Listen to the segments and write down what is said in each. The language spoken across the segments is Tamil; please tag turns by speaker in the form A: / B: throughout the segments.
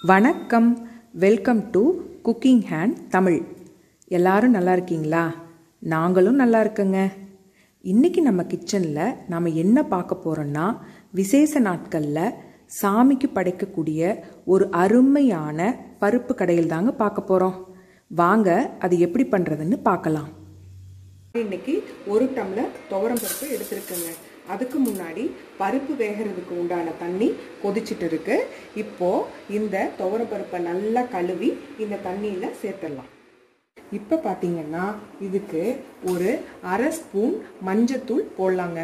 A: வணக்கம் welcome to cooking hand Tamil எல்லாரும் நல்லா இருக்கீங்களா நாங்களும் நல்லா இருக்கங்க இன்னைக்கு நம்ம கிச்சனில் நாம் என்ன பார்க்க போகிறோன்னா விசேஷ நாட்களில் சாமிக்கு படைக்கக்கூடிய ஒரு அருமையான பருப்பு கடையில் தாங்க பார்க்க போகிறோம் வாங்க அது எப்படி பண்ணுறதுன்னு பார்க்கலாம்
B: இன்னைக்கு ஒரு டம்ளர் துவரம் பருப்பு எடுத்திருக்கேங்க அதுக்கு முன்னாடி பருப்பு வேகிறதுக்கு உண்டான தண்ணி கொதிச்சிட்டு இருக்கு இப்போ இந்த துவரம் பருப்பை நல்லா கழுவி இந்த தண்ணியில் சேர்த்துடலாம் இப்போ பார்த்தீங்கன்னா இதுக்கு ஒரு அரை ஸ்பூன் மஞ்சத்தூள் போடலாங்க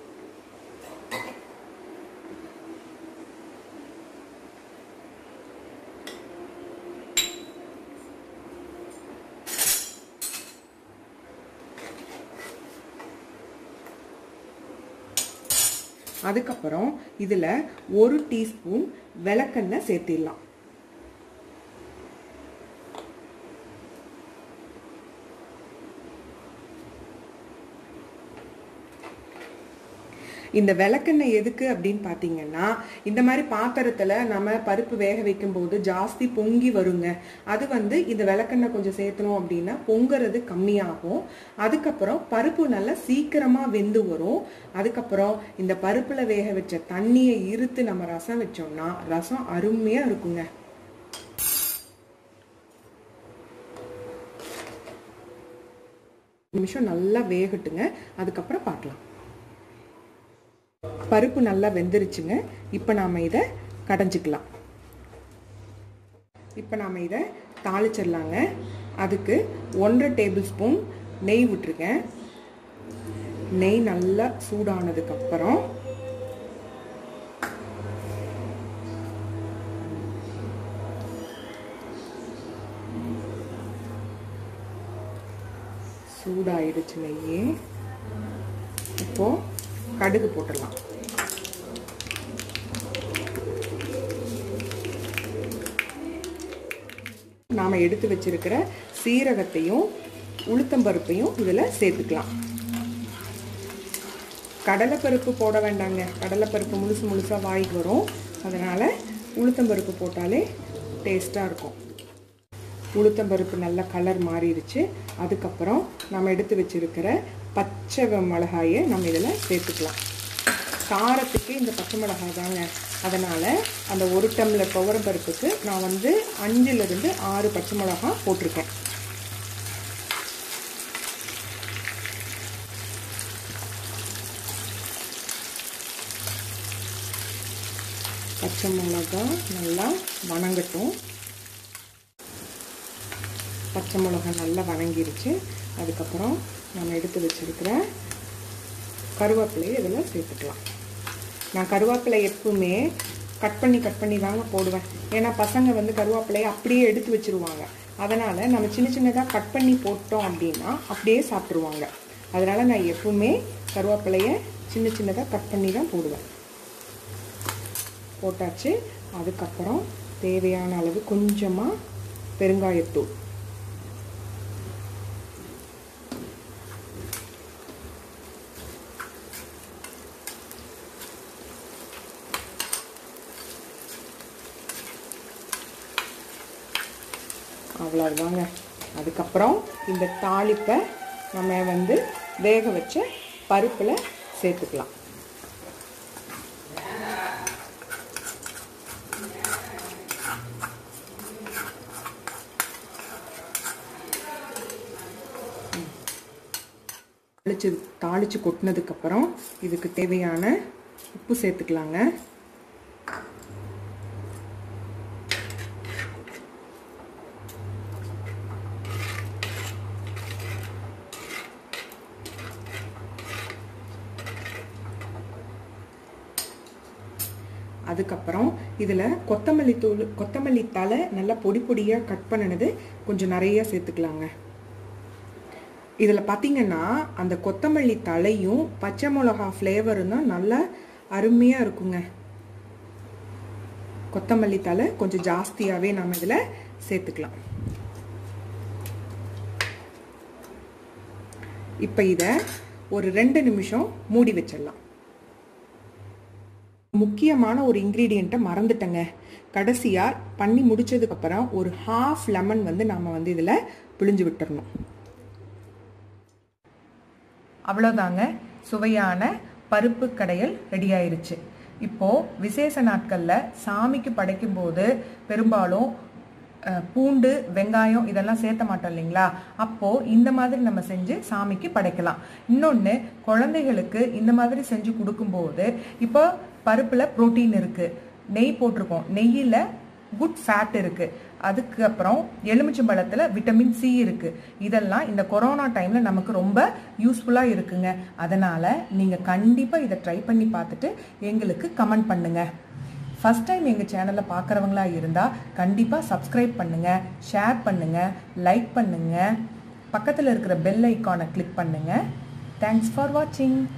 B: அதுக்கப்புறம் இதில் ஒரு டீஸ்பூன் விளக்கெண்ணெய் சேர்த்திடலாம் இந்த விளக்கெண்ணெய் எதுக்கு அப்படின்னு பார்த்தீங்கன்னா இந்த மாதிரி பாத்திரத்தில் நம்ம பருப்பு வேக வைக்கும்போது ஜாஸ்தி பொங்கி வருங்க அது வந்து இந்த விளக்கெண்ணெய் கொஞ்சம் சேர்த்தணும் அப்படின்னா பொங்குறது கம்மியாகும் அதுக்கப்புறம் பருப்பு நல்லா சீக்கிரமாக வெந்து வரும் அதுக்கப்புறம் இந்த பருப்பில் வேக வச்ச தண்ணியை இருத்து நம்ம ரசம் வச்சோம்னா ரசம் அருமையாக இருக்குங்க நிமிஷம் நல்லா வேகட்டுங்க அதுக்கப்புறம் பார்க்கலாம் பருப்பு நல்லா வெந்துருச்சுங்க இப்போ நாம் இதை கடைஞ்சிக்கலாம் இப்போ நாம் இதை தாளிச்சிடலாங்க அதுக்கு ஒன்றரை டேபிள் ஸ்பூன் நெய் விட்டுருக்கேன் நெய் நல்லா சூடானதுக்கப்புறம் சூடாயிடுச்சு நெய்யே இப்போது கடுகு போட்டுடலாம் நாம் எடுத்து வச்சிருக்கிற சீரகத்தையும் உளுத்தம்பருப்பையும் இதில் சேர்த்துக்கலாம் கடலைப்பருப்பு போட வேண்டாங்க கடலைப்பருப்பு முழுசு முழுசாக வாய்க்கு வரும் அதனால் உளுத்தம்பருப்பு போட்டாலே டேஸ்ட்டாக இருக்கும் உளுத்தம்பருப்பு நல்ல கலர் மாறிடுச்சு அதுக்கப்புறம் நம்ம எடுத்து வச்சிருக்கிற பச்சை மிளகாயை நம்ம இதில் சேர்த்துக்கலாம் காரத்துக்கு இந்த பச்சை மிளகாய் தாங்க அதனால் அந்த ஒரு டம்ளர் துவரம் பருப்புக்கு நான் வந்து அஞ்சுலேருந்து ஆறு பச்சை மிளகாய் போட்டிருக்கேன் பச்சை மிளகாய் நல்லா வணங்கட்டும் பச்சை மிளகாய் நல்லா வணங்கிருச்சு அதுக்கப்புறம் நம்ம எடுத்து வச்சுருக்கிற கருவேப்பிலையை இதில் சேர்த்துக்கலாம் நான் கருவேப்பிலை எப்பவுமே கட் பண்ணி கட் பண்ணி தாங்க போடுவேன் ஏன்னா பசங்க வந்து கருவேப்பிலையை அப்படியே எடுத்து வச்சுருவாங்க அதனால் நம்ம சின்ன சின்னதாக கட் பண்ணி போட்டோம் அப்படின்னா அப்படியே சாப்பிட்ருவாங்க அதனால் நான் எப்பவுமே கருவேப்பிலையை சின்ன சின்னதாக கட் பண்ணி தான் போடுவேன் போட்டாச்சு அதுக்கப்புறம் தேவையான அளவு கொஞ்சமாக பெருங்காயத்தூள் அவ்வளோதாங்க அதுக்கப்புறம் இந்த தாளிப்பை நம்ம வந்து வேக வச்ச பருப்பில் சேர்த்துக்கலாம் தாளிச்சு தாளித்து கொட்டினதுக்கப்புறம் இதுக்கு தேவையான உப்பு சேர்த்துக்கலாங்க அதுக்கப்புறம் இதில் கொத்தமல்லி தூள் கொத்தமல்லி தலை நல்லா பொடி பொடியாக கட் பண்ணினது கொஞ்சம் நிறைய சேர்த்துக்கலாங்க இதில் பார்த்தீங்கன்னா அந்த கொத்தமல்லி தலையும் பச்சை மிளகா ஃப்ளேவரும் தான் நல்லா அருமையாக இருக்குங்க கொத்தமல்லி தலை கொஞ்சம் ஜாஸ்தியாகவே நம்ம இதில் சேர்த்துக்கலாம் இப்போ இதை ஒரு ரெண்டு நிமிஷம் மூடி வச்சிடலாம் முக்கியமான ஒரு இன்க்ரீடியண்ட்டை மறந்துட்டேங்க கடைசியாக பண்ணி முடிச்சதுக்கப்புறம் ஒரு ஹாஃப் லெமன் வந்து நாம் வந்து இதில் பிழிஞ்சு விட்டுறணும்
A: அவ்வளோதாங்க சுவையான பருப்பு கடையல் ரெடி ஆயிருச்சு இப்போ விசேஷ நாட்களில் சாமிக்கு படைக்கும்போது பெரும்பாலும் அஹ், பூண்டு வெங்காயம் இதெல்லாம் சேர்த்த மாட்டோம் இல்லைங்களா அப்போ இந்த மாதிரி நம்ம செஞ்சு சாமிக்கு படைக்கலாம் இன்னொன்று குழந்தைகளுக்கு இந்த மாதிரி செஞ்சு கொடுக்கும்போது இப்போ பருப்பில் புரோட்டீன் இருக்கு நெய் போட்டிருக்கோம் நெய்யில் குட் ஃபேட் இருக்கு அதுக்கப்புறம் எலுமிச்சம்பழத்தில் விட்டமின் சி இருக்கு இதெல்லாம் இந்த கொரோனா டைம்ல நமக்கு ரொம்ப யூஸ்ஃபுல்லாக இருக்குங்க அதனால நீங்கள் கண்டிப்பாக இதை ட்ரை பண்ணி பார்த்துட்டு எங்களுக்கு கமெண்ட் பண்ணுங்க ஃபர்ஸ்ட் டைம் எங்கள் சேனலை பார்க்குறவங்களா இருந்தால் கண்டிப்பாக சப்ஸ்கிரைப் பண்ணுங்க ஷேர் பண்ணுங்க லைக் பண்ணுங்க பக்கத்தில் இருக்கிற பெல் ஐக்கானை கிளிக் பண்ணுங்க தேங்க்ஸ் ஃபார் வாட்சிங்